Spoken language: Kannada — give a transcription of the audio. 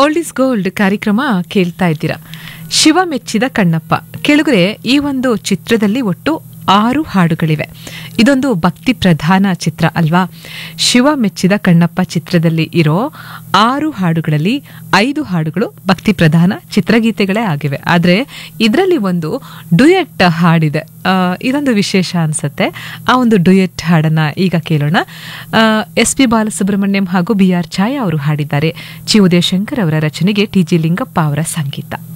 ಓಲ್ಡ್ ಇಸ್ ಗೋಲ್ಡ್ ಕಾರ್ಯಕ್ರಮ ಕೇಳ್ತಾ ಇದ್ದೀರಾ ಶಿವ ಮೆಚ್ಚಿದ ಕಣ್ಣಪ್ಪ ಕೆಳಗರೆ ಈ ಒಂದು ಚಿತ್ರದಲ್ಲಿ ಒಟ್ಟು ಆರು ಹಾಡುಗಳಿವೆ ಇದೊಂದು ಭಕ್ತಿ ಪ್ರಧಾನ ಚಿತ್ರ ಅಲ್ವಾ ಶಿವ ಮೆಚ್ಚಿದ ಕಣ್ಣಪ್ಪ ಚಿತ್ರದಲ್ಲಿ ಇರೋ ಆರು ಹಾಡುಗಳಲ್ಲಿ ಐದು ಹಾಡುಗಳು ಭಕ್ತಿ ಪ್ರಧಾನ ಚಿತ್ರಗೀತೆಗಳೇ ಆಗಿವೆ ಆದರೆ ಇದರಲ್ಲಿ ಒಂದು ಡುಯೆಟ್ ಹಾಡಿದೆ ಆ, ಇದೊಂದು ವಿಶೇಷ ಅನ್ಸುತ್ತೆ ಆ ಒಂದು ಡುಯೆಟ್ ಹಾಡನ್ನ ಈಗ ಕೇಳೋಣ ಎಸ್ ಪಿ ಬಾಲಸುಬ್ರಹ್ಮಣ್ಯಂ ಹಾಗೂ ಬಿ ಆರ್ ಛಾಯಾ ಅವರು ಹಾಡಿದ್ದಾರೆ ಚಿ ಉದಯಶಂಕರ್ ಅವರ ರಚನೆಗೆ ಟಿ ಜಿ ಲಿಂಗಪ್ಪ ಅವರ ಸಂಗೀತ